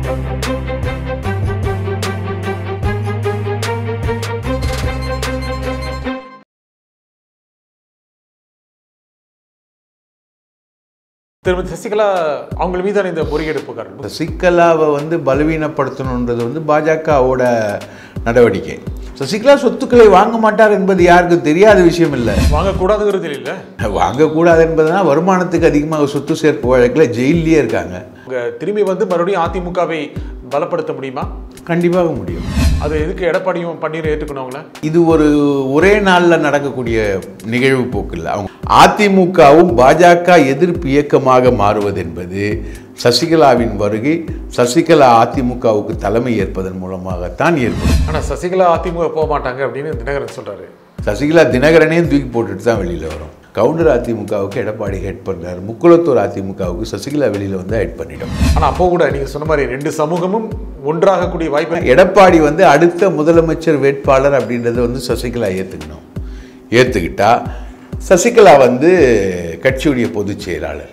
திருமதி சசிகலா அவங்க மீதான இந்த முறையீடு புகார் சசிகலாவை வந்து பலவீனப்படுத்தணுன்றது வந்து பாஜகவோட நடவடிக்கை சசிகலா சொத்துக்களை வாங்க மாட்டார் என்பது யாருக்கும் தெரியாத விஷயம் இல்லை வாங்கக்கூடாதுங்கிறது இல்லை வாங்கக்கூடாது என்பதுனா வருமானத்துக்கு அதிகமாக சொத்து சேர்ப்பு வழக்கில் ஜெயிலே இருக்காங்க அவங்க திரும்பி வந்து மறுபடியும் அதிமுகவை பலப்படுத்த முடியுமா கண்டிப்பாக முடியும் அது எதுக்கு எடப்பாடியும் பன்னீர் ஏற்றுக்கணும் அவங்கள இது ஒரு ஒரே நாளில் நடக்கக்கூடிய நிகழ்வு போக்கு இல்லை அவங்க அதிமுகவும் பாஜக எதிர்ப்பு இயக்கமாக மாறுவது என்பது சசிகலாவின் வருகை சசிகலா அதிமுகவுக்கு தலைமை ஏற்பதன் மூலமாகத்தான் ஏற்படும் ஆனால் சசிகலா அதிமுக போக மாட்டாங்க அப்படின்னு தினகரன் சொல்றாரு சசிகலா தினகரனையும் தூக்கி போட்டுட்டு தான் வெளியில் வரும் கவுண்டர் அதிமுகவுக்கு எடப்பாடி ஹெட் பண்ணார் முக்குளத்தூர் அதிமுகவுக்கு சசிகலா வெளியில் வந்து ஹெட் பண்ணிடும் ஆனால் அப்போ கூட நீங்க சொன்ன மாதிரி ரெண்டு சமூகமும் ஒன்றாகக்கூடிய வாய்ப்பு எடப்பாடி வந்து அடுத்த முதலமைச்சர் வேட்பாளர் அப்படின்றத வந்து சசிகலா ஏற்றுக்கணும் ஏற்றுக்கிட்டா சசிகலா வந்து கட்சியுடைய பொதுச் செயலாளர்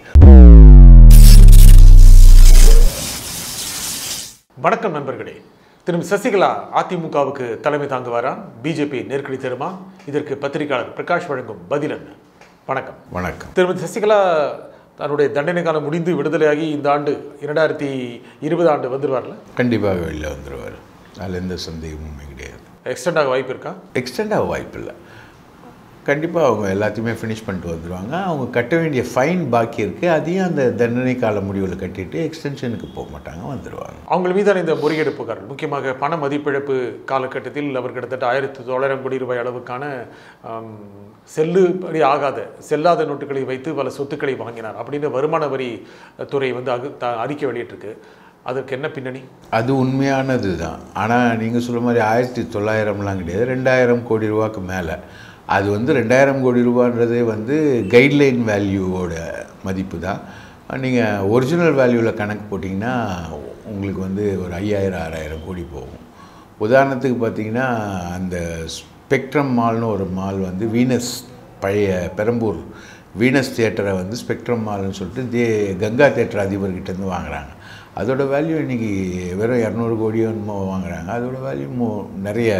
வணக்கம் நண்பர்களே திரும்பி சசிகலா அதிமுகவுக்கு தலைமை தாங்குவாரா பிஜேபி நெருக்கடி தருமா இதற்கு பத்திரிகையாளர் பிரகாஷ் வழங்கும் பதில் என்ன வணக்கம் வணக்கம் திருமதி சசிகலா தன்னுடைய தண்டனை காலம் முடிந்து விடுதலையாகி இந்த ஆண்டு இரண்டாயிரத்தி இருபது ஆண்டு வந்துருவார்ல கண்டிப்பாக வெளியில் வந்துடுவார் அதில் எந்த சந்தேகமுமே கிடையாது எக்ஸ்டெண்ட் ஆக வாய்ப்பு இருக்கா எக்ஸ்டெண்ட் ஆக வாய்ப்பில்லை கண்டிப்பாக அவங்க எல்லாத்தையுமே ஃபினிஷ் பண்ணிட்டு வந்துடுவாங்க அவங்க கட்ட வேண்டிய ஃபைன் பாக்கி இருக்குது அதையும் அந்த தண்டனை கால முடிவில் கட்டிட்டு எக்ஸ்டென்ஷனுக்கு போக மாட்டாங்க வந்துடுவாங்க அவங்க மீதான இந்த முறையீடு புகார் முக்கியமாக பண மதிப்பிழப்பு காலகட்டத்தில் அவர் கிட்டத்தட்ட ஆயிரத்தி தொள்ளாயிரம் கோடி ரூபாய் அளவுக்கான ஆம், செல்லுபடி ஆகாத செல்லாத நோட்டுகளை வைத்து பல சொத்துக்களை வாங்கினார் அப்படின்னு வருமான வரி துறை வந்து அகு த- அறிக்கை வெளியிட்டிருக்கு அதற்கு என்ன பின்னணி அது உண்மையானது தான் ஆனால் நீங்கள் சொல்ல மாதிரி ஆயிரத்தி தொள்ளாயிரம்லாம் கிடையாது ரெண்டாயிரம் கோடி ரூபாய்க்கு மேலே அது வந்து ரெண்டாயிரம் கோடி ரூபான்றதே வந்து கைட்லைன் வேல்யூவோட மதிப்பு தான் நீங்கள் ஒரிஜினல் வேல்யூவில் கணக்கு போட்டிங்கன்னா உங்களுக்கு வந்து ஒரு ஐயாயிரம் ஆறாயிரம் கோடி போகும் உதாரணத்துக்கு பார்த்தீங்கன்னா அந்த ஸ்பெக்ட்ரம் மால்னு ஒரு மால் வந்து வீனஸ் பழைய பெரம்பூர் வீனஸ் தியேட்டரை வந்து ஸ்பெக்ட்ரம் மால்னு சொல்லிட்டு தே கங்கா தியேட்டர் அதிபர்கிட்டேருந்து வாங்குறாங்க அதோட வேல்யூ இன்றைக்கி வெறும் இரநூறு கோடியோ என்னமோ வாங்குறாங்க அதோட வேல்யூ மோ நிறைய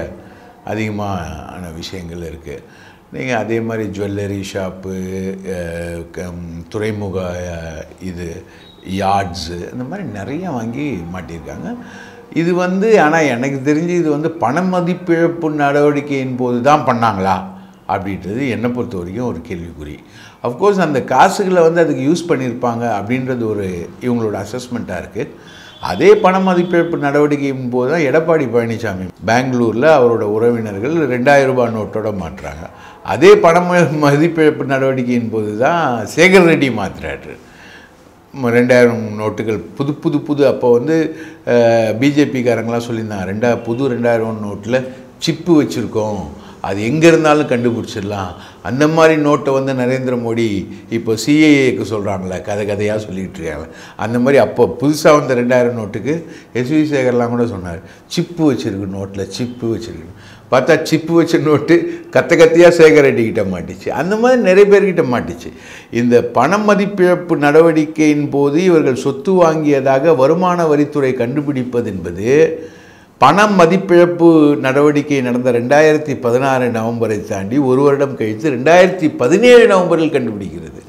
அதிகமான விஷயங்கள் இருக்குது நீங்கள் அதே மாதிரி ஜுவல்லரி ஷாப்பு அஹ், கம்- துறைமுக அஹ், இது யார்ட்ஸு இந்த மாதிரி நிறைய வாங்கி மாட்டியிருக்காங்க இது வந்து ஆனால் எனக்கு தெரிஞ்சு இது வந்து பண மதிப்பிழப்பு நடவடிக்கையின் போது தான் பண்ணாங்களா அப்படின்றது என்னை பொறுத்த வரைக்கும் ஒரு கேள்விக்குறி அஃப்கோர்ஸ் அந்த காசுகளை வந்து அதுக்கு யூஸ் பண்ணியிருப்பாங்க அப்படின்றது ஒரு இவங்களோட அசஸ்மெண்ட்டாக இருக்குது அதே பண மதிப்பிழப்பு நடவடிக்கையின் போது தான் எடப்பாடி பழனிசாமி பெங்களூரில் அவரோட உறவினர்கள் ரெண்டாயிரம் ரூபாய் நோட்டோட மாற்றுறாங்க அதே பண ம- மதிப்பிழப்பு நடவடிக்கையின் போது தான் சேகர் ரெட்டி மாற்றுறாரு ம- ரெண்டாயிரம் நோட்டுகள் புது புது புது அப்போ வந்து பிஜேபிக்காரங்களாம் சொல்லியிருந்தாங்க ரெண்டா புது ரெண்டாயிரம் நோட்டில் சிப்பு வச்சுருக்கோம் அது எங்கே இருந்தாலும் கண்டுபிடிச்சிடலாம் அந்த மாதிரி நோட்டை வந்து நரேந்திர மோடி இப்போ சிஏஏக்கு சொல்கிறாங்களே கதை கதையாக சொல்லிகிட்டு இருக்காங்க அந்த மாதிரி அப்போ புதுசாக வந்த ரெண்டாயிரம் நோட்டுக்கு எஸ்வி சேகர்லாம் கூட சொன்னார் சிப்பு வச்சுருக்கு நோட்டில் சிப்பு வச்சுருக்கு பார்த்தா சிப்பு வச்ச நோட்டு கத்த கத்தியாக சேகர் ரெட்டிக்கிட்ட மாட்டிச்சு அந்த மாதிரி நிறைய பேர்கிட்ட மாட்டிச்சு இந்த பண மதிப்பிழப்பு நடவடிக்கையின் போது இவர்கள் சொத்து வாங்கியதாக வருமான வரித்துறை கண்டுபிடிப்பது என்பது பண மதிப்பிழப்பு நடவடிக்கை நடந்த ரெண்டாயிரத்தி பதினாறு நவம்பரை தாண்டி ஒரு வருடம் கழித்து ரெண்டாயிரத்தி பதினேழு நவம்பரில் கண்டுபிடிக்கிறது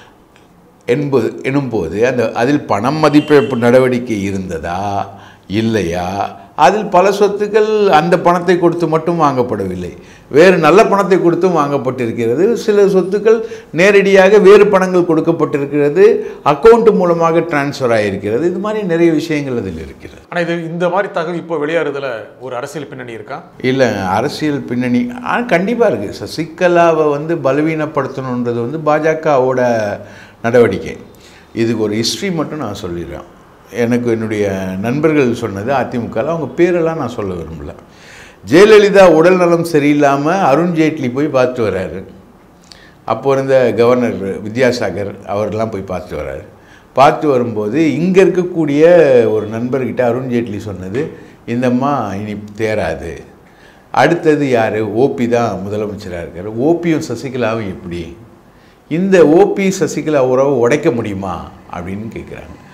என்பது எனும்போது அந்த அதில் பணம் மதிப்பிழப்பு நடவடிக்கை இருந்ததா இல்லையா அதில் பல சொத்துக்கள் அந்த பணத்தை கொடுத்து மட்டும் வாங்கப்படவில்லை வேறு நல்ல பணத்தை கொடுத்தும் வாங்கப்பட்டிருக்கிறது சில சொத்துக்கள் நேரடியாக வேறு பணங்கள் கொடுக்கப்பட்டிருக்கிறது அக்கௌண்ட் மூலமாக டிரான்ஸ்ஃபர் ஆகியிருக்கிறது இது மாதிரி நிறைய விஷயங்கள் அதில் இருக்கிறது ஆனா இது இந்த மாதிரி தகவல் இப்போ வெளியாகிறதுல ஒரு அரசியல் பின்னணி இருக்கா இல்லை அரசியல் பின்னணி ஆனால் கண்டிப்பாக இருக்குது சசிகலாவை வந்து பலவீனப்படுத்தணுன்றது வந்து பாஜகவோட நடவடிக்கை இதுக்கு ஒரு ஹிஸ்ட்ரி மட்டும் நான் சொல்லிடுறேன் எனக்கு என்னுடைய நண்பர்கள் சொன்னது அதிமுகவில் அவங்க பேரெல்லாம் நான் சொல்ல விரும்பல ஜெயலலிதா உடல் நலம் சரியில்லாமல் அருண்ஜேட்லி போய் பார்த்து வர்றாரு அப்போ இருந்த கவர்னர் வித்யாசாகர் அவரெல்லாம் போய் பார்த்து வர்றாரு பார்த்து வரும்போது இங்கே இருக்கக்கூடிய ஒரு நண்பர்கிட்ட அருண்ஜேட்லி சொன்னது இந்தம்மா இனி தேராது அடுத்தது யார் ஓபி தான் முதலமைச்சராக இருக்கார் ஓபியும் சசிகலாவும் எப்படி இந்த ஓபி சசிகலா உறவை உடைக்க முடியுமா அப்படின்னு கேட்குறாங்க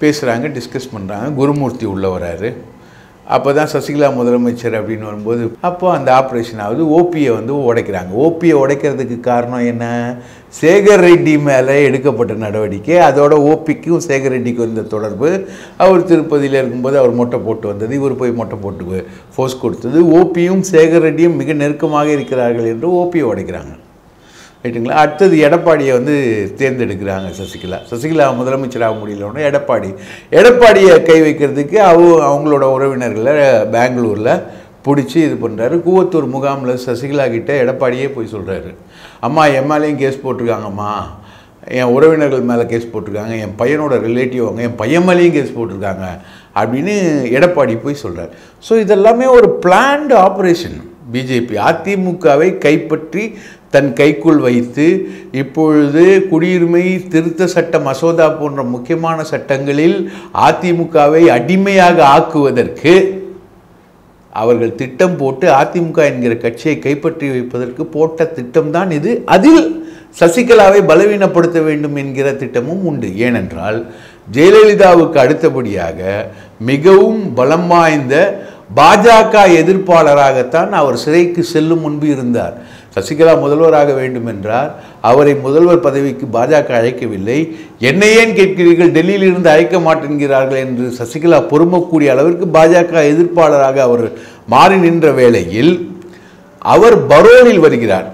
பேசுகிறாங்க டிஸ்கஸ் பண்ணுறாங்க குருமூர்த்தி உள்ள வராரு அப்போ தான் சசிகலா முதலமைச்சர் அப்படின்னு வரும்போது அப்போ அந்த ஆப்ரேஷன் ஆகுது ஓபியை வந்து உடைக்கிறாங்க ஓபியை உடைக்கிறதுக்கு காரணம் என்ன சேகர் ரெட்டி மேலே எடுக்கப்பட்ட நடவடிக்கை அதோட ஓபிக்கும் சேகர் ரெட்டிக்கும் இருந்த தொடர்பு அவர் திருப்பதியில் இருக்கும்போது அவர் மொட்டை போட்டு வந்தது இவர் போய் மொட்டை போட்டு ஃபோர்ஸ் கொடுத்தது ஓபியும் சேகர் ரெட்டியும் மிக நெருக்கமாக இருக்கிறார்கள் என்று ஓபியை உடைக்கிறாங்க ரைட்டுங்களா அடுத்தது எடப்பாடியை வந்து தேர்ந்தெடுக்கிறாங்க சசிகலா சசிகலா முதலமைச்சராக முடியலன்னு எடப்பாடி எடப்பாடியை கை வைக்கிறதுக்கு அவ அவங்களோட உறவினர்களை பெங்களூரில் பிடிச்சி இது பண்ணுறாரு கூவத்தூர் முகாமில் சசிகலா கிட்ட எடப்பாடியே போய் சொல்கிறாரு அம்மா என் மேலேயும் கேஸ் போட்டிருக்காங்கம்மா என் உறவினர்கள் மேலே கேஸ் போட்டிருக்காங்க என் பையனோட ரிலேட்டிவ் அவங்க என் பையன் மேலேயும் கேஸ் போட்டிருக்காங்க அப்படின்னு எடப்பாடி போய் சொல்கிறார் ஸோ இதெல்லாமே ஒரு பிளான்டு ஆப்ரேஷன் பிஜேபி அதிமுகவை கைப்பற்றி தன் கைக்குள் வைத்து இப்பொழுது குடியுரிமை திருத்த சட்ட மசோதா போன்ற முக்கியமான சட்டங்களில் அதிமுகவை அடிமையாக ஆக்குவதற்கு அவர்கள் திட்டம் போட்டு அதிமுக என்கிற கட்சியை கைப்பற்றி வைப்பதற்கு போட்ட திட்டம்தான் இது அதில் சசிகலாவை பலவீனப்படுத்த வேண்டும் என்கிற திட்டமும் உண்டு ஏனென்றால் ஜெயலலிதாவுக்கு அடுத்தபடியாக மிகவும் பலம் வாய்ந்த பாஜக எதிர்ப்பாளராகத்தான் அவர் சிறைக்கு செல்லும் முன்பு இருந்தார் சசிகலா முதல்வராக வேண்டும் என்றார் அவரை முதல்வர் பதவிக்கு பாஜக அழைக்கவில்லை என்னை ஏன் கேட்கிறீர்கள் டெல்லியில் இருந்து அழைக்க மாட்டேங்கிறார்கள் என்று சசிகலா பொறுமக்கூடிய அளவிற்கு பாஜக எதிர்ப்பாளராக அவர் மாறி நின்ற வேளையில் அவர் பரோலில் வருகிறார்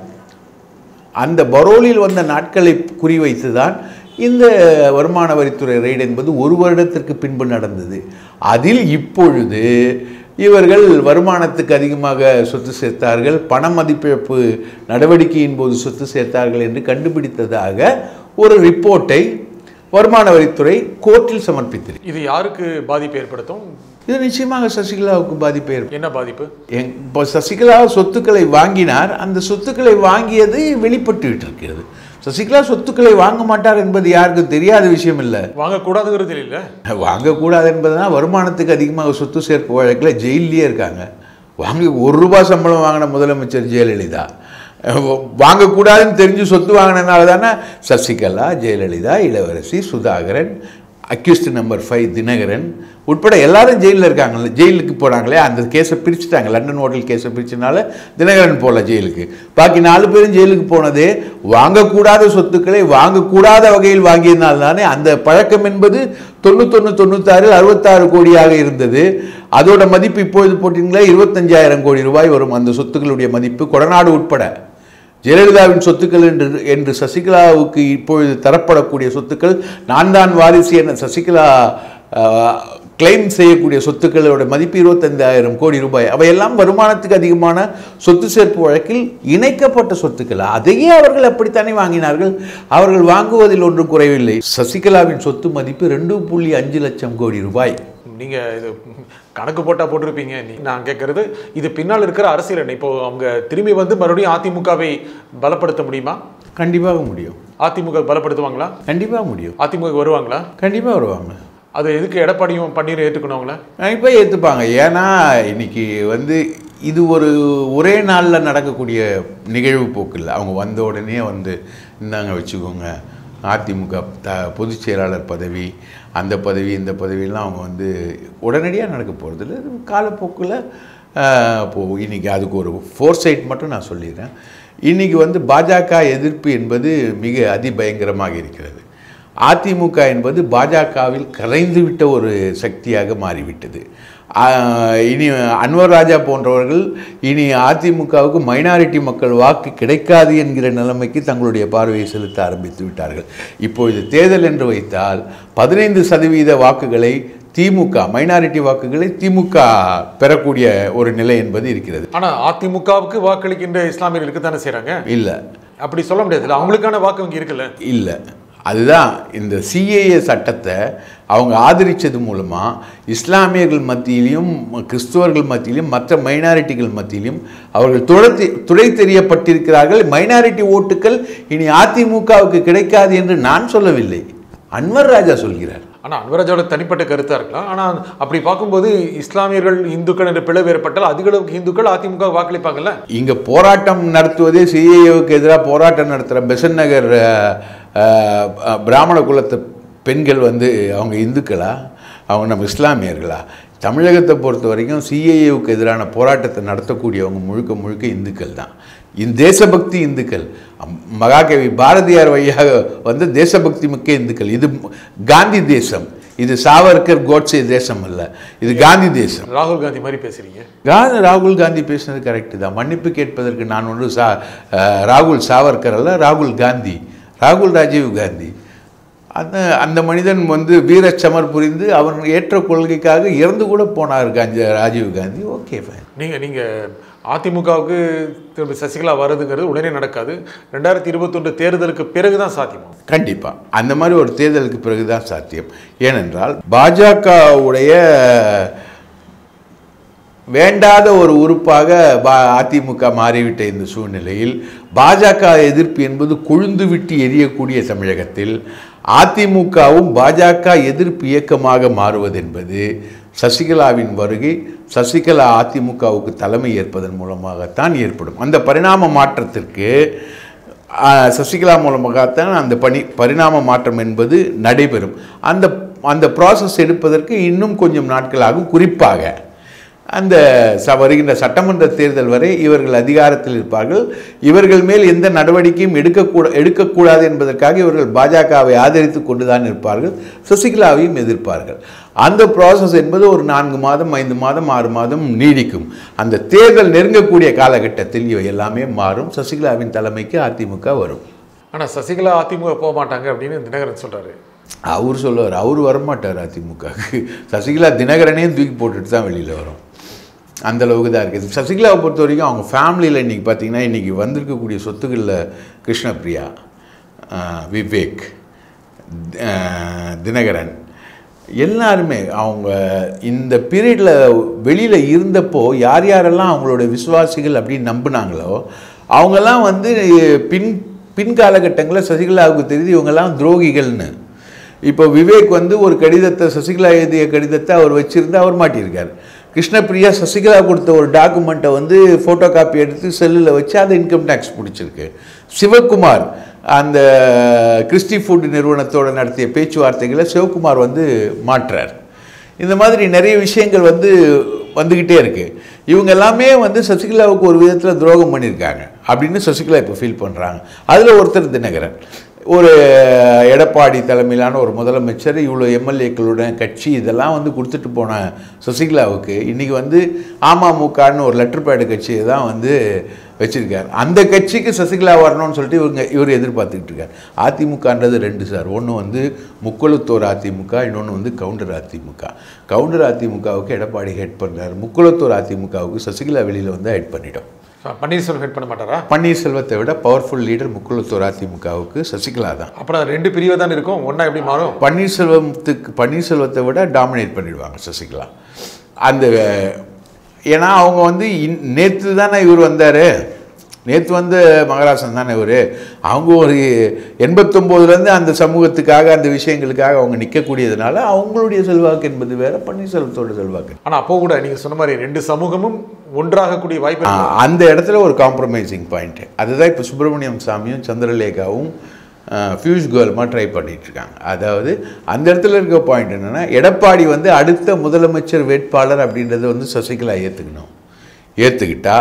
அந்த பரோலில் வந்த நாட்களை குறிவைத்து தான் இந்த வருமான வரித்துறை ரெய்டு என்பது ஒரு வருடத்திற்கு பின்பு நடந்தது அதில் இப்பொழுது இவர்கள் வருமானத்துக்கு அதிகமாக சொத்து சேர்த்தார்கள் பண மதிப்பிழப்பு நடவடிக்கையின் போது சொத்து சேர்த்தார்கள் என்று கண்டுபிடித்ததாக ஒரு ரிப்போர்ட்டை வருமான வரித்துறை கோர்ட்டில் சமர்ப்பித்தது இது யாருக்கு பாதிப்பு ஏற்படுத்தும் இது நிச்சயமாக சசிகலாவுக்கு பாதிப்பை ஏற்படும் என்ன பாதிப்பு எங் இப்போ சசிகலா சொத்துக்களை வாங்கினார் அந்த சொத்துக்களை வாங்கியது வெளிப்பட்டு விட்டிருக்கிறது சசிகலா சொத்துக்களை வாங்க மாட்டார் என்பது யாருக்கும் தெரியாத விஷயம் இல்லை வாங்கக்கூடாதுங்கிறது இல்லை வாங்கக்கூடாது என்பதுனா வருமானத்துக்கு அதிகமாக சொத்து சேர்ப்பு வழக்கில் ஜெயிலே இருக்காங்க வாங்கி ஒரு ரூபாய் சம்பளம் வாங்கின முதலமைச்சர் ஜெயலலிதா வாங்கக்கூடாதுன்னு தெரிஞ்சு சொத்து வாங்கினதுனால தானே Sasikala Jayalalithaa Ilavarasi Sudhakaran accused number five Dinakaran உட்பட எல்லாரும் ஜெயிலில் இருக்காங்கல்ல ஜெயிலுக்கு போனாங்களே அந்த கேஸை பிரிச்சுட்டாங்க லண்டன் ஹோட்டல் கேஸை பிரிச்சனால தினகரன் போகல ஜெயிலுக்கு பாக்கி நாலு பேரும் ஜெயிலுக்கு போனதே வாங்கக்கூடாத சொத்துக்களை வாங்கக்கூடாத வகையில் வாங்கியதுனால தானே அந்த பழக்கம் என்பது தொண்ணூத்தொன்று தொண்ணூத்தாறு அறுபத்தாறு கோடியாக இருந்தது அதோட மதிப்பு இப்பொழுது போட்டிங்களா இருபத்தஞ்சாயிரம் கோடி ரூபாய் வரும் அந்த சொத்துக்களுடைய மதிப்பு கொடநாடு உட்பட ஜெயலலிதாவின் சொத்துக்கள் என்று என்று சசிகலாவுக்கு இப்பொழுது தரப்படக்கூடிய சொத்துக்கள் நான் தான் வாரிசு என சசிகலா கிளைம் செய்யக்கூடிய சொத்துக்களோட மதிப்பு இருபத்தஞ்சாயிரம் கோடி ரூபாய் அவையெல்லாம் வருமானத்துக்கு அதிகமான சொத்து சேர்ப்பு வழக்கில் இணைக்கப்பட்ட சொத்துக்கள் அதையே அவர்கள் அப்படித்தானே வாங்கினார்கள் அவர்கள் வாங்குவதில் ஒன்றும் குறைவில்லை சசிகலாவின் சொத்து மதிப்பு ரெண்டு புள்ளி அஞ்சு லட்சம் கோடி ரூபாய் நீங்க இது கணக்கு போட்டா போட்டிருப்பீங்க நீ- நான் கேட்கறது இது பின்னால் இருக்கிற அரசியல் என்ன இப்போ அவங்க திரும்பி வந்து மறுபடியும் அதிமுகவை பலப்படுத்த முடியுமா கண்டிப்பாக முடியும் அதிமுக பலப்படுத்துவாங்களா கண்டிப்பாக முடியும் அதிமுக வருவாங்களா கண்டிப்பாக வருவாங்க அது எதுக்கு எடப்பாடியும் பன்னீரும் ஏற்றுக்கணும் அவங்கள இப்போ ஏற்றுப்பாங்க ஏன்னா இன்னைக்கு வந்து இது ஒரு ஒரே நாளில் நடக்கக்கூடிய நிகழ்வு போக்கு இல்லை அவங்க வந்த உடனே வந்து இந்தாங்க வச்சுக்கோங்க அதிமுக த பொதுச் செயலாளர் பதவி அந்த பதவி இந்த பதவியெல்லாம் அவங்க வந்து உடனடியாக நடக்க போகிறதில்ல காலப்போக்கில் போகும் இன்றைக்கி அதுக்கு ஒரு ஃபோர்சைட் மட்டும் நான் சொல்லிடுறேன் இன்றைக்கி வந்து பாஜக எதிர்ப்பு என்பது மிக அதிபயங்கரமாக இருக்கிறது அதிமுக என்பது பாஜகவில் கரைந்துவிட்ட ஒரு சக்தியாக மாறிவிட்டது ஆஹ் இனி அன்வர் ராஜா போன்றவர்கள் இனி அதிமுகவுக்கு மைனாரிட்டி மக்கள் வாக்கு கிடைக்காது என்கிற நிலைமைக்கு தங்களுடைய பார்வையை செலுத்த ஆரம்பித்து விட்டார்கள் இப்பொழுது தேர்தல் என்று வைத்தால் பதினைந்து சதவீத வாக்குகளை திமுக மைனாரிட்டி வாக்குகளை திமுக பெறக்கூடிய ஒரு நிலை என்பது இருக்கிறது ஆனா அதிமுகவுக்கு வாக்களிக்கின்ற இஸ்லாமியர்களுக்கு தானே செய்றாங்க இல்லை அப்படி சொல்ல முடியாதுல்ல அவங்களுக்கான வாக்கு வங்கி இருக்குல்ல இல்லை அதுதான் இந்த சிஏஏ சட்டத்தை அவங்க ஆதரித்தது மூலமாக இஸ்லாமியர்கள் மத்தியிலையும் கிறிஸ்துவர்கள் மத்தியிலும் மற்ற மைனாரிட்டிகள் மத்தியிலும் அவர்கள் துடை துடை தெரியப்பட்டிருக்கிறார்கள் மைனாரிட்டி ஓட்டுக்கள் இனி அதிமுகவுக்கு கிடைக்காது என்று நான் சொல்லவில்லை அன்வர் ராஜா சொல்கிறார் ஆனா அன்வராஜோட தனிப்பட்ட கருத்தா இருக்கலாம் ஆனா அப்படி பார்க்கும்போது இஸ்லாமியர்கள் இந்துக்கள் என்ற பிளவு ஏற்பட்டால் அதிக அளவுக்கு இந்துக்கள் அதிமுக வாக்களிப்பாங்கல்ல இங்கே போராட்டம் நடத்துவதே சிஏஏவுக்கு எதிராக போராட்டம் நடத்துகிற பெசன் நகர் அஹ், அஹ், பிராமண குலத்தை பெண்கள் வந்து அவங்க இந்துக்களா அவங்க நம்ம இஸ்லாமியர்களா தமிழகத்தை பொறுத்த வரைக்கும் சிஏஏவுக்கு எதிரான போராட்டத்தை நடத்தக்கூடியவங்க முழுக்க முழுக்க இந்துக்கள் தான் இந்த தேசபக்தி இந்துக்கள் அம்- மகாகவி பாரதியார் வழியாக வந்து தேசபக்தி மிக்க இந்துக்கள் இது காந்தி தேசம் இது சாவர்கர் கோட்சே தேசம் அல்ல இது காந்தி தேசம் ராகுல் காந்தி மாதிரி பேசுறீங்க காந்தி ராகுல் காந்தி பேசினது கரெக்டு தான் மன்னிப்பு கேட்பதற்கு நான் ஒன்று சா அஹ், ராகுல் சாவர்கர் அல்ல ராகுல் காந்தி ராகுல் ராஜீவ் காந்தி அந்த அந்த மனிதன் வந்து வீரச்சமர் புரிந்து அவன் ஏற்ற கொள்கைக்காக இறந்து கூட போனார் காந்தி ராஜீவ் காந்தி ஓகே ஃபைன் நீங்க நீங்க அதிமுகவுக்கு திரும்ப சசிகலா வருதுங்கிறது உடனே நடக்காது ரெண்டாயிரத்தி இருபத்தொன்று தேர்தலுக்கு பிறகுதான் சாத்தியமா கண்டிப்பாக அந்த மாதிரி ஒரு தேர்தலுக்கு பிறகு தான் சாத்தியம் ஏனென்றால் பாஜகவுடைய வேண்டாத ஒரு உறுப்பாக பா அதிமுக மாறிவிட்ட இந்த சூழ்நிலையில் பாஜக எதிர்ப்பு என்பது கொழுந்து விட்டு எரியக்கூடிய தமிழகத்தில் அதிமுகவும் பாஜக எதிர்ப்பு இயக்கமாக மாறுவது என்பது சசிகலாவின் வருகை சசிகலா அதிமுகவுக்கு தலைமை ஏற்பதன் மூலமாகத்தான் ஏற்படும் அந்த பரிணாம மாற்றத்திற்கு ஆ, சசிகலா மூலமாகத்தான் அந்த பணி பரிணாம மாற்றம் என்பது நடைபெறும் அந்த அந்த ப்ராசஸ் எடுப்பதற்கு இன்னும் கொஞ்சம் நாட்கள் ஆகும் குறிப்பாக அந்த ச வருகின்ற சட்டமன்ற தேர்தல் வரை இவர்கள் அதிகாரத்தில் இருப்பார்கள் இவர்கள் மேல் எந்த நடவடிக்கையும் எடுக்கக்கூட எடுக்கக்கூடாது என்பதற்காக இவர்கள் பாஜகவை ஆதரித்து கொண்டுதான் இருப்பார்கள் சசிகலாவையும் எதிர்ப்பார்கள் அந்த ப்ராசஸ் என்பது ஒரு நான்கு மாதம் ஐந்து மாதம் ஆறு மாதம் நீடிக்கும் அந்த தேர்தல் நெருங்கக்கூடிய காலகட்டத்தில் இவை எல்லாமே மாறும் சசிகலாவின் தலைமைக்கு அதிமுக வரும் ஆனா சசிகலா அதிமுக போக மாட்டாங்க அப்படின்னு தினகரன் சொல்றாரு அவர் சொல்லுவார் அவர் வரமாட்டார் அதிமுகவுக்கு சசிகலா தினகரனையும் தூக்கி போட்டுட்டு தான் வெளியில் வரும் அந்த அளவுக்கு தான் இருக்குது சசிகலாவை பொறுத்த வரைக்கும் அவங்க ஃபேமிலியில் இன்றைக்கி பார்த்தீங்கன்னா இன்றைக்கி வந்திருக்கக்கூடிய சொத்துக்களில் கிருஷ்ணபிரியா ஆஹ், விவேக் ஆஹ், தினகரன் எல்லாருமே அவங்க இந்த பீரியடில் வெளியில் இருந்தப்போ யார் யாரெல்லாம் அவங்களோட விசுவாசிகள் அப்படின்னு நம்பினாங்களோ அவங்கெல்லாம் வந்து பின் பின் காலகட்டங்களில் சசிகலாவுக்கு தெரியுது இவங்கெல்லாம் துரோகிகள்னு இப்போ விவேக் வந்து ஒரு கடிதத்தை சசிகலா எழுதிய கடிதத்தை அவர் வச்சிருந்து அவர் மாட்டியிருக்கார் கிருஷ்ணபிரியா சசிகலா கொடுத்த ஒரு டாக்குமெண்ட்டை வந்து ஃபோட்டோ காப்பி எடுத்து செல்லில் வச்சு அதை இன்கம் டேக்ஸ் பிடிச்சிருக்கு சிவகுமார் அந்த கிறிஸ்டி ஃபுட் நிறுவனத்தோட நடத்திய பேச்சுவார்த்தைகளை சிவகுமார் வந்து மாற்றார் இந்த மாதிரி நிறைய விஷயங்கள் வந்து வந்துக்கிட்டே இருக்கு இவங்க எல்லாமே வந்து சசிகலாவுக்கு ஒரு விதத்தில் துரோகம் பண்ணியிருக்காங்க அப்படின்னு சசிகலா இப்போ ஃபீல் பண்ணுறாங்க அதில் ஒருத்தர் தினகரன் ஒரு எடப்பாடி தலைமையிலான ஒரு முதலமைச்சர் இவ்வளோ எம்எல்ஏக்களுடன் கட்சி இதெல்லாம் வந்து கொடுத்துட்டு போன சசிகலாவுக்கு இன்றைக்கி வந்து அமமுகன்னு ஒரு லெட்டர் பேடு கட்சியை தான் வந்து வச்சிருக்கார் அந்த கட்சிக்கு சசிகலா வரணும்னு சொல்லிட்டு இவங்க இவர் எதிர்பார்த்துக்கிட்டு இருக்கார் அதிமுகன்றது ரெண்டு சார் ஒன்று வந்து முக்குளத்தோர் அதிமுக இன்னொன்று வந்து கவுண்டர் அதிமுக கவுண்டர் அதிமுகவுக்கு எடப்பாடி ஹெட் பண்ணுறாரு முக்குளத்தோர் அதிமுகவுக்கு சசிகலா வெளியில் வந்து ஹெட் பண்ணிடும் பன்னீர்செல்வம் ஹெட் பண்ண மாட்டாரா பன்னீர்செல்வத்தை விட பவர்ஃபுல் லீடர் முக்குளத்தோர் அதிமுகவுக்கு சசிகலா தான் அப்புறம் ரெண்டு பிரிவு தான் இருக்கும் ஒண்ணா எப்படி மாறும் பன்னீர்செல்வத்துக்கு பன்னீர்செல்வத்தை விட டாமினேட் பண்ணிடுவாங்க சசிகலா அந்த ஏன்னா அவங்க வந்து நேற்று தானே இவர் வந்தார் நேற்று வந்து மகராசன் தானே இவர் அவங்க ஒரு எண்பத்தொம்போதுலேருந்து அந்த சமூகத்துக்காக அந்த விஷயங்களுக்காக அவங்க நிற்கக்கூடியதுனால அவங்களுடைய செல்வாக்கு என்பது வேற பன்னீர்செல்வத்தோட செல்வாக்கு ஆனா அப்போ கூட நீங்க சொன்ன மாதிரி ரெண்டு சமூகமும் ஒன்றாகக்கூடிய வாய்ப்பு ஆ, இருக்கு. அந்த இடத்துல ஒரு காம்ப்ரமைசிங் பாயிண்ட் அதுதான் இப்போ சுப்பிரமணியம் சாமியும் சந்திரலேகாவும் ஃபியூஸ் கோல்மா ட்ரை பண்ணிட்டு இருக்காங்க அதாவது அந்த இடத்துல இருக்க பாயிண்ட் என்னன்னா எடப்பாடி வந்து அடுத்த முதலமைச்சர் வேட்பாளர் அப்படின்றத வந்து சசிகலா ஏற்றுக்கணும் ஏற்றுக்கிட்டா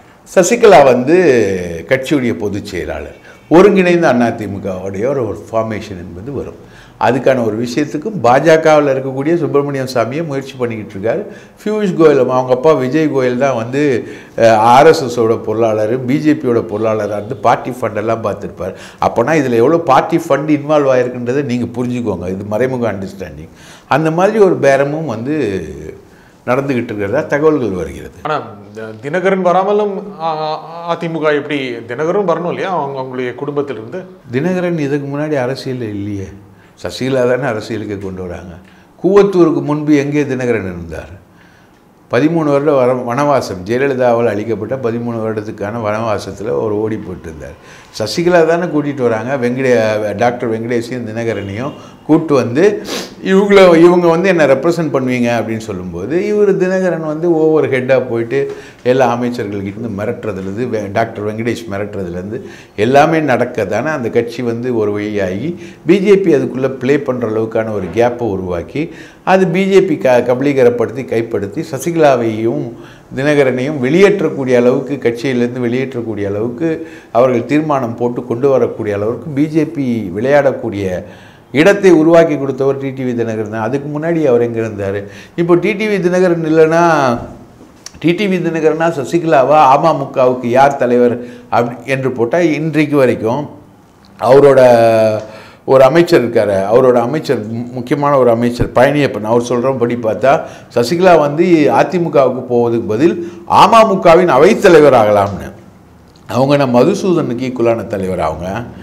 சசிகலா வந்து கட்சியுடைய பொதுச் செயலாளர் ஒருங்கிணைந்த அதிமுகவுடைய ஒரு ஒரு ஃபார்மேஷன் என்பது வரும் அதுக்கான ஒரு விஷயத்துக்கும் பாஜகவில் இருக்கக்கூடிய சுப்பிரமணியம் சாமியை முயற்சி பண்ணிக்கிட்டு இருக்காரு பியூஷ் கோயல் அவங்க அப்பா விஜய் கோயல் தான் வந்து ஆர்எஸ்எஸோட பொருளாளர் பிஜேபியோட பொருளாளராக இருந்து பார்ட்டி ஃபண்டெல்லாம் பார்த்துருப்பார் அப்போனா இதில் எவ்வளோ பார்ட்டி ஃபண்ட் இன்வால்வ் ஆயிருக்குன்றதை நீங்கள் புரிஞ்சுக்கோங்க இது மறைமுக அண்டர்ஸ்டாண்டிங் அந்த மாதிரி ஒரு பேரமும் வந்து நடந்துக்கிட்டு இருக்கிறதா தகவல்கள் வருகிறது ஆனா தி- தினகரன் வராமலும் அ- அ- அதிமுக எப்படி தினகரன் வரணும் இல்லையா அவங்க அவங்களுடைய குடும்பத்திலிருந்து தினகரன் இதுக்கு முன்னாடி அரசியலில் இல்லையே சசிகலா தானே அரசியலுக்கு கொண்டு வராங்க கூவத்தூருக்கு முன்பு எங்கே தினகரன் இருந்தார் பதிமூணு வருட வர வனவாசம் ஜெயலலிதாவால் அளிக்கப்பட்ட பதிமூணு வருடத்துக்கான வனவாசத்தில் ஒரு ஓடி போயிட்டு இருந்தார் சசிகலா தானே கூட்டிகிட்டு வராங்க வெங்கடே டாக்டர் வெங்கடேஷையும் தினகரனையும் கூட்டு வந்து இவங்கள இவங்க வந்து என்னை ரெப்ரசன்ட் பண்ணுவீங்க அப்படின்னு சொல்லும்போது இவர் தினகரன் வந்து ஒவ்வொரு ஹெட்டாக போயிட்டு எல்லா அமைச்சர்கள்கிட்ட இருந்து மிரட்டுறதுலேருந்து வெ- டாக்டர் வெங்கடேஷ் மிரட்டுறதுலேருந்து எல்லாமே நடக்க தானே அந்த கட்சி வந்து ஒரு வழியாகி பிஜேபி அதுக்குள்ளே ப்ளே பண்ணுற அளவுக்கான ஒரு கேப்பை உருவாக்கி அது பிஜேபி க கபலீகரப்படுத்தி கைப்படுத்தி சசிகலாவையும் தினகரனையும் வெளியேற்றக்கூடிய அளவுக்கு கட்சியிலேருந்து வெளியேற்றக்கூடிய அளவுக்கு அவர்கள் தீர்மானம் போட்டு கொண்டு வரக்கூடிய அளவுக்கு பிஜேபி விளையாடக்கூடிய இடத்தை உருவாக்கி கொடுத்தவர் டிடிவி தினகரன் தான் அதுக்கு முன்னாடி அவர் எங்கே இருந்தார் இப்போ டிடிவி தினகரன் இல்லைன்னா டிடிவி தினகரனா சசிகலாவா அமமுகவுக்கு யார் தலைவர் அப்படி என்று போட்டால் இன்றைக்கு வரைக்கும் அவரோட ஒரு அமைச்சர் இருக்காரு அவரோட அமைச்சர் மு- முக்கியமான ஒரு அமைச்சர் பழனியப்பன் அவர் சொல்கிறபடி பார்த்தா சசிகலா வந்து அதிமுகவுக்கு போவதுக்கு பதில் அமமுகவின் அவைத்தலைவர் ஆகலாம்னு அவங்க நம்ம மதுசூதனுக்கு ஈக்குவலான தலைவர் அவங்க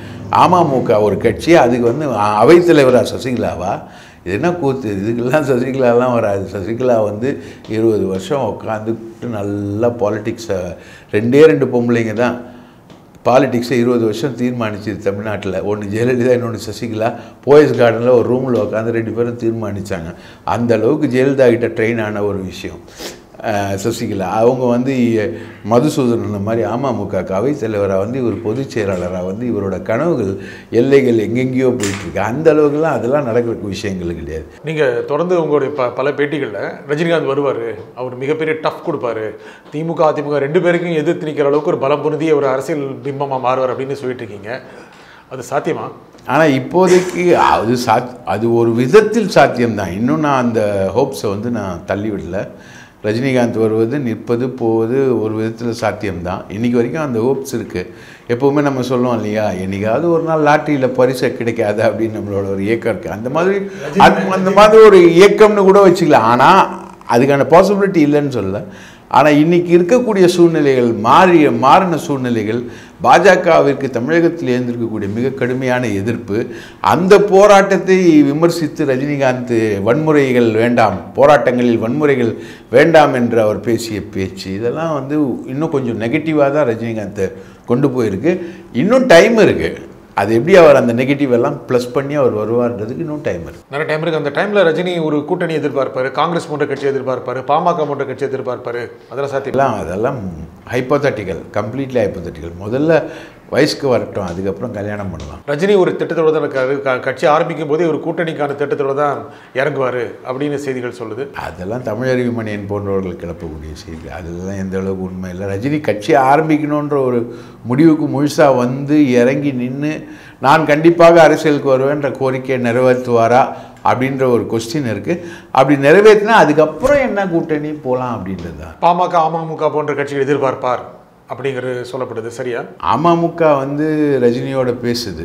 அமமுக ஒரு கட்சி அதுக்கு வந்து அ- அவைத்தலைவரா சசிகலாவா இது என்ன கூத்து இதுக்கெல்லாம் சசிகலாலாம் வராது சசிகலா வந்து இருபது வருஷம் உட்காந்துட்டு நல்லா பாலிட்டிக்ஸை ரெண்டே ரெண்டு பொம்பளைங்க தான் பாலிடிக்ஸை இருபது வருஷம் தீர்மானிச்சது தமிழ்நாட்டில் ஒன்று ஜெயலலிதா இன்னொன்று சசிகலா போயஸ் கார்டனில் ஒரு ரூமில் உட்காந்து ரெண்டு பேரும் தீர்மானித்தாங்க அந்த அளவுக்கு ஜெயலலிதா கிட்ட ட்ரெயின் ஆன ஒரு விஷயம் அஹ், சசிகலா அவங்க வந்து இ- மதுசூதனன் மாதிரி அமமுக அவை தலைவராக வந்து இவர் பொதுச் செயலாளராக வந்து இவரோட கனவுகள் எல்லைகள் எங்கெங்கேயோ போயிட்டுருக்கு அந்த அளவுக்குலாம் அதெல்லாம் நடக்கிற விஷயங்கள் கிடையாது நீங்கள் தொடர்ந்து உங்களுடைய ப பல பேட்டிகளில் ரஜினிகாந்த் வருவார் அவர் மிகப்பெரிய டஃப் கொடுப்பாரு திமுக அதிமுக ரெண்டு பேருக்கும் எதிர்த்து நிற்கிற அளவுக்கு ஒரு பலம் பொருந்திய ஒரு அரசியல் பிம்பமாக மாறுவார் அப்படின்னு சொல்லிட்டு இருக்கீங்க அது சாத்தியமா ஆனால் இப்போதைக்கு அது சாத் அது ஒரு விதத்தில் சாத்தியம்தான் இன்னும் நான் அந்த ஹோப்ஸை வந்து நான் தள்ளிவிடல ரஜினிகாந்த் வருவது நிற்பது போவது ஒரு விதத்தில் சாத்தியம்தான் இன்னைக்கு வரைக்கும் அந்த ஹோப்ஸ் இருக்குது எப்போவுமே நம்ம சொல்லுவோம் இல்லையா என்னைக்காவது ஒரு நாள் லாட்டரியில் பரிசு கிடைக்காது அப்படின்னு நம்மளோட ஒரு இயக்கம் இருக்குது அந்த மாதிரி அது- அந்த மாதிரி ஒரு இயக்கம்னு கூட வச்சுக்கலாம் ஆனால் அதுக்கான பாசிபிலிட்டி இல்லைன்னு சொல்லல ஆனால் இன்னைக்கு இருக்கக்கூடிய சூழ்நிலைகள் மாறிய மாறின சூழ்நிலைகள் பாஜகவிற்கு தமிழகத்தில் எழுந்திருக்கக்கூடிய மிக கடுமையான எதிர்ப்பு அந்த போராட்டத்தை விமர்சித்து ரஜினிகாந்த் வன்முறைகள் வேண்டாம் போராட்டங்களில் வன்முறைகள் வேண்டாம் என்று அவர் பேசிய பேச்சு இதெல்லாம் வந்து இன்னும் கொஞ்சம் நெகட்டிவாக தான் ரஜினிகாந்தை கொண்டு போயிருக்கு இன்னும் டைம் இருக்குது அது எப்படி அவர் அந்த நெகட்டிவ் எல்லாம் ப்ளஸ் பண்ணி அவர் வருவார்ன்றதுக்கு இன்னும் டைம் இருக்குது நிறைய டைம் இருக்கு அந்த டைமில் ரஜினி ஒரு கூட்டணி எதிர்பார்ப்பாரு காங்கிரஸ் போன்ற கட்சி எதிர்பார்ப்பாரு பாமக போன்ற கட்சி எதிர்பார்ப்பாரு அதெல்லாம் சாத்தியம் எல்லாம் அதெல்லாம் ஹைப்போதட்டிக்கல் கம்ப்ளீட்லி ஹைப்போதட்டிக்கல் முதல்ல வயசுக்கு வரட்டும் அதுக்கப்புறம் கல்யாணம் பண்ணலாம் ரஜினி ஒரு திட்டத்தோட தான் இருக்காரு க- கட்சி ஆரம்பிக்கும் போதே ஒரு கூட்டணிக்கான திட்டத்தோட தான் இறங்குவாரு அப்படின்னு செய்திகள் சொல்லுது அதெல்லாம் தமிழறிவு மணியன் போன்றவர்கள் கிளப்பக்கூடிய செய்தி அதெல்லாம் எந்த அளவுக்கு உண்மை இல்லை ரஜினி கட்சி ஆரம்பிக்கணுன்ற ஒரு முடிவுக்கு முழுசாக வந்து இறங்கி நின்று நான் கண்டிப்பாக அரசியலுக்கு வருவேன்ற கோரிக்கையை நிறைவேற்றுவாரா அப்படின்ற ஒரு கொஸ்டின் இருக்குது அப்படி நிறைவேற்றினா அதுக்கப்புறம் என்ன கூட்டணி போகலாம் அப்படின்றது தான் பாமக அமமுக போன்ற கட்சிகள் எதிர்பார்ப்பார் அப்படிங்கிறது சொல்லப்படுது சரியா அமமுக வந்து ரஜினியோட பேசுது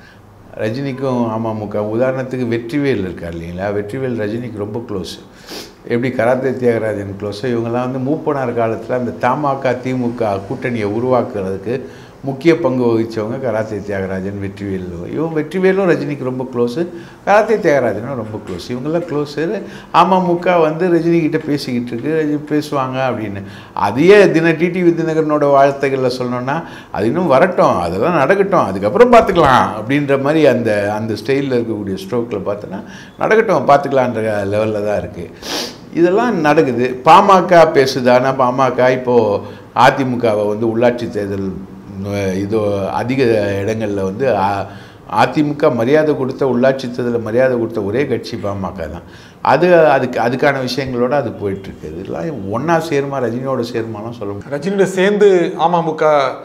ரஜினிக்கும் அமமுக உதாரணத்துக்கு வெற்றிவேல் இருக்கார் இல்லைங்களா வெற்றிவேல் ரஜினிக்கு ரொம்ப க்ளோஸ் எப்படி கராத்தே தியாகராஜன் க்ளோஸோ இவங்கெல்லாம் வந்து மூப்பனார் காலத்தில் அந்த தமாக திமுக கூட்டணியை உருவாக்குறதுக்கு முக்கிய பங்கு வகித்தவங்க கராத்தே தியாகராஜன் வெற்றிவேல் இவன் வெற்றிவேலும் ரஜினிக்கு ரொம்ப க்ளோஸு கராத்தே தியாகராஜனும் ரொம்ப க்ளோஸ் இவங்கெல்லாம் க்ளோஸு அமமுக வந்து ரஜினி கிட்ட பேசிக்கிட்டு இருக்கு ரஜினி பேசுவாங்க அப்படின்னு அதையே தின டிடிவி தினகரனோட வாழ்த்துக்களில் சொல்லணும்னா அது இன்னும் வரட்டும் அதெல்லாம் நடக்கட்டும் அதுக்கப்புறம் பார்த்துக்கலாம் அப்படின்ற மாதிரி அந்த அந்த ஸ்டைலில் இருக்கக்கூடிய ஸ்ட்ரோக்கில் பார்த்தோன்னா நடக்கட்டும் பார்த்துக்கலான்ற லெவலில் தான் இருக்குது இதெல்லாம் நடக்குது பாமக பேசுதானா பாமக இப்போது அதிமுகவை வந்து உள்ளாட்சி தேர்தல் அஹ், இதோ அதிக இடங்களில் வந்து அ- அதிமுக மரியாதை கொடுத்த உள்ளாட்சி தேர்தலில் மரியாதை கொடுத்த ஒரே கட்சி பாமக தான் அது அதுக்கு அதுக்கான விஷயங்களோட அது போயிட்டுருக்கு இதெல்லாம் ஒன்றா சேருமா ரஜினியோட சேருமாலாம் சொல்ல முடியாது ரஜினியோட சேர்ந்து அமமுக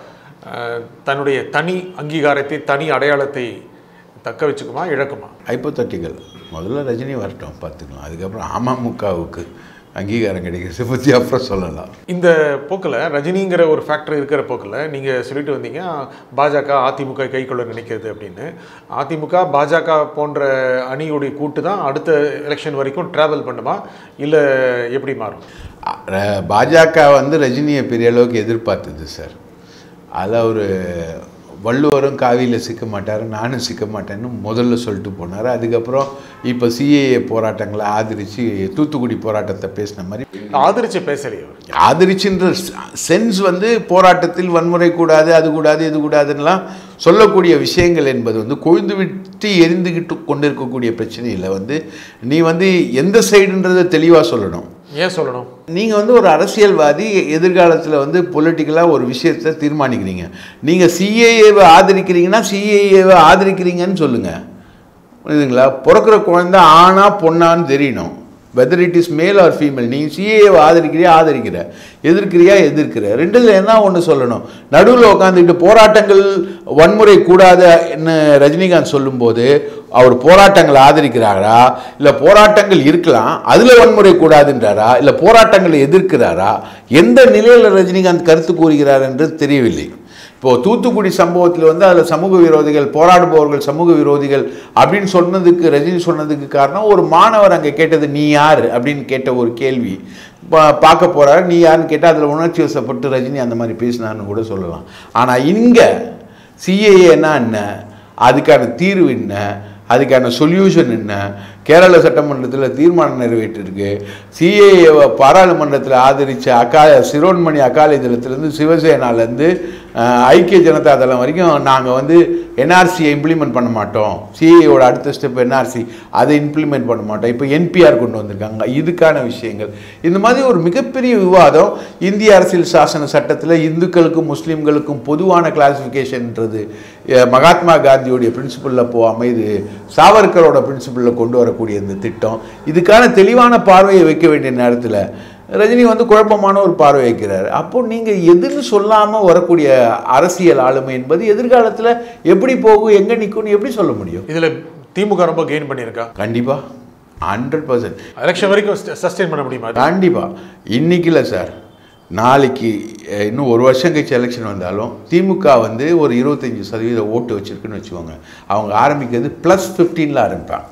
அஹ், தன்னுடைய தனி அங்கீகாரத்தை தனி அடையாளத்தை தக்க வச்சுக்குமா இழக்குமா ஹைப்போதட்டிக்கல் முதல்ல ரஜினி வரட்டும் பார்த்துக்கலாம் அதுக்கப்புறம் அமமுகவுக்கு அங்கீகாரம் கிடைக்கிறது பற்றி அப்புறம் சொல்லலாம் இந்த போக்கில் ரஜினிங்கிற ஒரு ஃபேக்டர் இருக்கிற போக்கில் நீங்கள் சொல்லிட்டு வந்தீங்க பாஜக அதிமுக கைக்கொள்ள நினைக்கிறது அப்படின்னு அதிமுக பாஜக போன்ற அணியுடைய கூட்டு தான் அடுத்த எலெக்ஷன் வரைக்கும் ட்ராவல் பண்ணுமா இல்லை எப்படி மாறும் ர- பாஜக வந்து ரஜினியை பெரிய அளவுக்கு எதிர்பார்த்தது சார் அதில் ஒரு வள்ளுவரும் காவியில் சிக்க மாட்டார் நானும் சிக்க மாட்டேன்னு முதல்ல சொல்லிட்டு போனார் அதுக்கப்புறம் இப்போ சிஏஏ போராட்டங்களை ஆதரித்து தூத்துக்குடி போராட்டத்தை பேசின மாதிரி ஆதரிச்சு பேசலையே அவர் ஆதரிச்சுன்ற சென்ஸ் வந்து போராட்டத்தில் வன்முறை கூடாது அது கூடாது இது கூடாதுன்னெலாம் சொல்லக்கூடிய விஷயங்கள் என்பது வந்து கொழுந்து விட்டு எரிந்துக்கிட்டு கொண்டிருக்கக்கூடிய பிரச்சனையில் வந்து நீ வந்து எந்த சைடுன்றதை தெளிவாக சொல்லணும் ஏன் சொல்லணும் நீங்கள் வந்து ஒரு அரசியல்வாதி எதிர்காலத்தில் வந்து பொலிட்டிக்கலாக ஒரு விஷயத்தை தீர்மானிக்கிறீங்க நீங்கள் சிஏஏவை ஆதரிக்கிறீங்கன்னா சிஏஏவை ஆதரிக்கிறீங்கன்னு சொல்லுங்கள் புரியுதுங்களா பிறக்கிற குழந்தை ஆணா பொண்ணான்னு தெரியணும் whether it is male or female நீ சிஏவை ஆதரிக்கிறியா ஆதரிக்கிற எதிர்க்கிறியா எதிர்க்கிற ரெண்டுல என்ன ஒன்று சொல்லணும் நடுவில் உட்காந்துக்கிட்டு போராட்டங்கள் வன்முறை கூடாதுன்னு ரஜினிகாந்த் சொல்லும்போது அவர் போராட்டங்களை ஆதரிக்கிறாரா இல்லை போராட்டங்கள் இருக்கலாம் அதில் வன்முறை கூடாதுன்றாரா இல்லை போராட்டங்களை எதிர்க்கிறாரா எந்த நிலையில் ரஜினிகாந்த் கருத்து கூறுகிறார் என்று தெரியவில்லை இப்போ தூத்துக்குடி சம்பவத்தில் வந்து அதில் சமூக விரோதிகள் போராடுபவர்கள் சமூக விரோதிகள் அப்படின்னு சொன்னதுக்கு ரஜினி சொன்னதுக்கு காரணம் ஒரு மாணவர் அங்கே கேட்டது நீ யார் அப்படின்னு கேட்ட ஒரு கேள்வி பா- பார்க்க போறாரு நீ யாருன்னு கேட்டால் அதில் உணர்ச்சி வசப்பட்டு ரஜினி அந்த மாதிரி பேசினார்னு கூட சொல்லலாம் ஆனால் இங்கே சிஏஏன்னா என்ன அதுக்கான தீர்வு என்ன அதுக்கான சொல்யூஷன் என்ன கேரள சட்டமன்றத்தில் தீர்மானம் நிறைவேற்றிருக்கு சிஏஏவை பாராளுமன்றத்தில் ஆதரித்த அக்கா சிரோன்மணி அகாலி தளத்திலேருந்து சிவசேனாலேருந்து ஐக்கிய ஜனதா தளம் வரைக்கும் நாங்கள் வந்து என்ஆர்சியை இம்ப்ளிமெண்ட் பண்ண மாட்டோம் சிஏயோட அடுத்த ஸ்டெப் என்ஆர்சி அதை இம்ப்ளிமெண்ட் பண்ண மாட்டோம் இப்போ என்பிஆர் கொண்டு வந்திருக்காங்க இதுக்கான விஷயங்கள் இந்த மாதிரி ஒரு மிகப்பெரிய விவாதம் இந்திய அரசியல் சாசன சட்டத்தில் இந்துக்களுக்கும் முஸ்லீம்களுக்கும் பொதுவான கிளாசிஃபிகேஷன்ன்றது அஹ், மகாத்மா காந்தியோடைய பிரின்சிபலில் போ அமைது சாவர்கரோட பிரின்சிபலில் கொண்டு வரக்கூடிய இந்த திட்டம் இதுக்கான தெளிவான பார்வையை வைக்க வேண்டிய நேரத்தில் ரஜினி வந்து குழப்பமான ஒரு பார்வை வைக்கிறார் அப்போ நீங்கள் எதுன்னு சொல்லாமல் வரக்கூடிய அரசியல் ஆளுமை என்பது எதிர்காலத்தில் எப்படி போகும் எங்கே நிற்கும்னு எப்படி சொல்ல முடியும் இதுல திமுக ரொம்ப கெயின் பண்ணியிருக்கா கண்டிப்பாக ஹண்ட்ரட் பர்சன்ட் எலெக்ஷன் வரைக்கும் சஸ்டெயின் பண்ண முடியுமா இது? கண்டிப்பாக இன்னைக்கு இல்லை சார் நாளைக்கு அஹ், இன்னும் ஒரு வருஷம் கழிச்சு எலெக்ஷன் வந்தாலும் திமுக வந்து ஒரு இருபத்தஞ்சி சதவீத ஓட்டு வச்சுருக்குன்னு வச்சுக்கோங்க அவங்க ஆரம்பிக்கிறது ப்ளஸ் ஃபிஃப்டீனில் ஆரம்பிப்பாங்க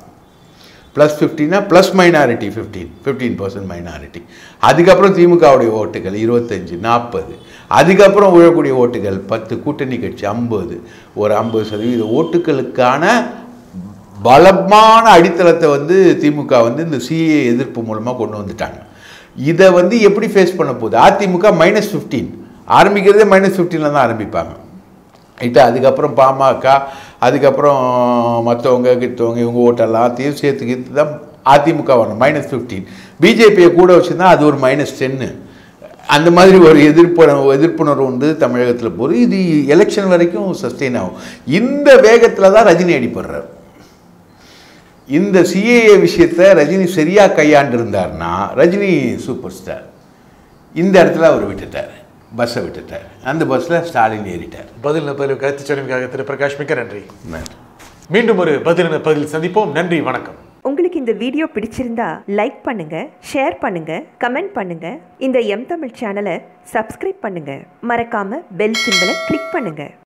ப்ளஸ் ஃபிஃப்டினா plus minority fifteen fifteen percent minority அதுக்கப்புறம் திமுகவுடைய ஓட்டுகள் இருபத்தஞ்சி நாற்பது அதுக்கப்புறம் விழக்கூடிய ஓட்டுகள் பத்து கூட்டணி கட்சி ஐம்பது ஒரு ஐம்பது சதவீத ஓட்டுகளுக்கான பலமான அடித்தளத்தை வந்து திமுக வந்து இந்த சிஏ எதிர்ப்பு மூலமாக கொண்டு வந்துட்டாங்க இதை வந்து எப்படி ஃபேஸ் பண்ண போகுது அதிமுக மைனஸ் ஃபிஃப்டீன் ஆரம்பிக்கிறதே மைனஸ் ஃபிஃப்டீனில் தான் ஆரம்பிப்பாங்க ரைட்டு அதுக்கப்புறம் பாமக அதுக்கப்புறம் மற்றவங்க கிட்டவங்க இவங்க ஓட்டெல்லாத்தையும் சேர்த்து கீர்த்து தான் அதிமுக வரணும் மைனஸ் ஃபிஃப்டீன் பிஜேபியை கூட வச்சுருந்தா அது ஒரு மைனஸ் டென்னு அந்த மாதிரி ஒரு எதிர்ப்பு எதிர்ப்புணர்வு உண்டு தமிழகத்தில் போகுது இது எலெக்ஷன் வரைக்கும் சஸ்டெயின் ஆகும் இந்த வேகத்தில் தான் ரஜினி அடிப்படுறார் இந்த சிஏஏ விஷயத்தை ரஜினி சரியாக கையாண்டிருந்தார்னா ரஜினி சூப்பர் ஸ்டார் இந்த இடத்துல அவர் விட்டுட்டார் பஸ்ஸை விட்டுட்டார் அந்த பஸ்ஸில் ஸ்டாலின் ஏறிட்டார் பதில் பதில் கருத்து சொன்னதுக்காக திரு பிரகாஷ் மிக்க நன்றி நன்றி மீண்டும் ஒரு பதில் பதில் சந்திப்போம் நன்றி வணக்கம் உங்களுக்கு இந்த வீடியோ பிடிச்சிருந்தா லைக் பண்ணுங்க ஷேர் பண்ணுங்க கமெண்ட் பண்ணுங்க இந்த எம் தமிழ் சேனலை சப்ஸ்கிரைப் பண்ணுங்க மறக்காம பெல் சிம்பலை கிளிக் பண்ணுங்க